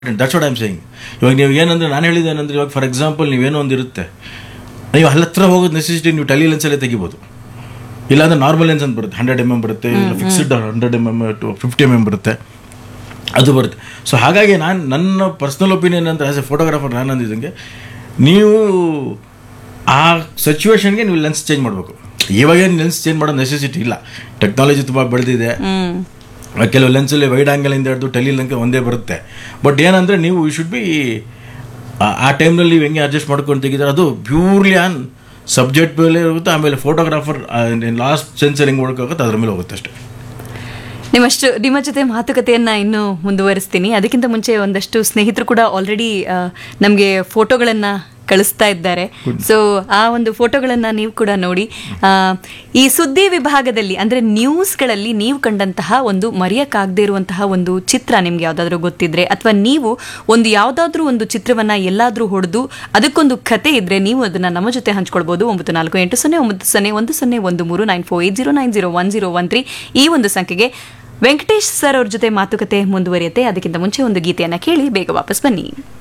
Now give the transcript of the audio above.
that's what I'm saying ಇವಾಗ ನೀವು ಏನಂದ್ರೆ ನಾನು ಹೇಳಿದ್ದೇನೆಂದ್ರೆ ಇವಾಗ ಫಾರ್ ಎಕ್ಸಾಂಪಲ್ ನೀವೇನೋ ಒಂದು ಇರುತ್ತೆ ನೀವು ಅಲ್ಲಿ ಹತ್ರ ಹೋಗೋದು ನೆಸೆಸಿಟಿ ನೀವು ಟಲಿ ಲೆನ್ಸಲ್ಲೇ ತೆಗಿಬೋದು ಇಲ್ಲಾಂದ್ರೆ ನಾರ್ಮಲ್ ಲೆನ್ಸ್ ಅಂತ ಬರುತ್ತೆ ಹಂಡ್ರೆಡ್ ಎಮ್ ಎಮ್ ಬರುತ್ತೆ ಇಲ್ಲ fixed hundred M M to fifty M M ಬರುತ್ತೆ ಅದು ಬರುತ್ತೆ ಸೊ ಹಾಗಾಗಿ ನಾನು ನನ್ನ ಪರ್ಸ್ನಲ್ ಒಪಿನಿಯನ್ ಅಂತ ಆ್ಯಸ್ ಎ ಫೋಟೋಗ್ರಾಫರ್ ನಾನು ಅಂದಿದ್ದಂಗೆ ನೀವು ಆ ಸಿಚುವೇಶನ್ಗೆ ನೀವು ಲೆನ್ಸ್ ಚೇಂಜ್ ಮಾಡಬೇಕು ಇವಾಗೇನು ಲೆನ್ಸ್ ಚೇಂಜ್ ಮಾಡೋ ನೆಸೆಸಿಟಿ ಇಲ್ಲ ಟೆಕ್ನಾಲಜಿ ತುಂಬ ಬೆಳೆದಿದೆ ಕೆಲವು ಲೆನ್ಸಲ್ಲಿ ವೈಡ್ ಆ್ಯಂಗಲಿಂದ ಹಿಡಿದು ಟೆಲಿ ಲೆನ್ಸ್ ಒಂದೇ ಬರುತ್ತೆ ಬಟ್ ಏನಂದರೆ ನೀವು ಯು ಶುಡ್ ಬಿ ಆ ಟೈಮ್ನಲ್ಲಿ ನೀವು ಹೆಂಗೆ ಅಡ್ಜಸ್ಟ್ ಮಾಡ್ಕೊಂಡು ತೆಗಿತಾರೆ ಅದು ಪ್ಯೂರ್ಲಿ ಆನ್ ಸಬ್ಜೆಕ್ಟ್ ಮೇಲೆ ಇರುತ್ತೆ ಆಮೇಲೆ ಫೋಟೋಗ್ರಾಫರ್ ಲಾಸ್ಟ್ ಸೆನ್ಸರ್ ಹೆಂಗೆ ಹೊಡ್ಕೋಗುತ್ತೆ ಅದ್ರ ಮೇಲೆ ಹೋಗುತ್ತೆ ಅಷ್ಟೇ ನಿಮ್ಮಷ್ಟು ನಿಮ್ಮ ಜೊತೆ ಮಾತುಕತೆಯನ್ನ ಇನ್ನು ಮುಂದುವರಿಸ್ತೀನಿ ಅದಕ್ಕಿಂತ ಮುಂಚೆ ಒಂದಷ್ಟು ಸ್ನೇಹಿತರು ಕೂಡ ಆಲ್ರೆಡಿ ನಮಗೆ ಫೋಟೋಗಳನ್ನ ಕಳಿಸ್ತಾ ಇದ್ದಾರೆ ಸೊ ಆ ಒಂದು ಫೋಟೋಗಳನ್ನ ನೀವು ಕೂಡ ನೋಡಿ ಆ, ಈ ಸುದ್ದಿ ವಿಭಾಗದಲ್ಲಿ ಅಂದ್ರೆ ನ್ಯೂಸ್ಗಳಲ್ಲಿ ನೀವು ಕಂಡಂತಹ ಒಂದು ಮರೆಯಕ್ಕಾಗದೇ ಇರುವಂತಹ ಒಂದು ಚಿತ್ರ ನಿಮ್ಗೆ ಯಾವ್ದಾದ್ರು ಗೊತ್ತಿದ್ರೆ ಅಥವಾ ನೀವು ಒಂದು ಯಾವ್ದಾದ್ರೂ ಒಂದು ಚಿತ್ರವನ್ನ ಎಲ್ಲಾದ್ರೂ ಹೊಡೆದು ಅದಕ್ಕೊಂದು ಕತೆ ಇದ್ರೆ ನೀವು ಅದನ್ನ ನಮ್ಮ ಜೊತೆ ಹಂಚ್ಕೊಳ್ಬಹುದು ಒಂಬತ್ತು ನಾಲ್ಕು ಎಂಟು ಸೊನ್ನೆ ಒಂಬತ್ತು ಸೊನ್ನೆ ಒಂದು ಸೊನ್ನೆ ಒಂದು ಮೂರು nine four eight zero nine zero one zero one three ಈ ಒಂದು ಸಂಖ್ಯೆಗೆ ವೆಂಕಟೇಶ್ ಸರ್ ಅವ್ರ ಜೊತೆ ಮಾತುಕತೆ ಮುಂದುವರಿಯುತ್ತೆ ಅದಕ್ಕಿಂತ ಮುಂಚೆ ಒಂದು ಗೀತೆಯನ್ನ ಕೇಳಿ ಬೇಗ ವಾಪಸ್ ಬನ್ನಿ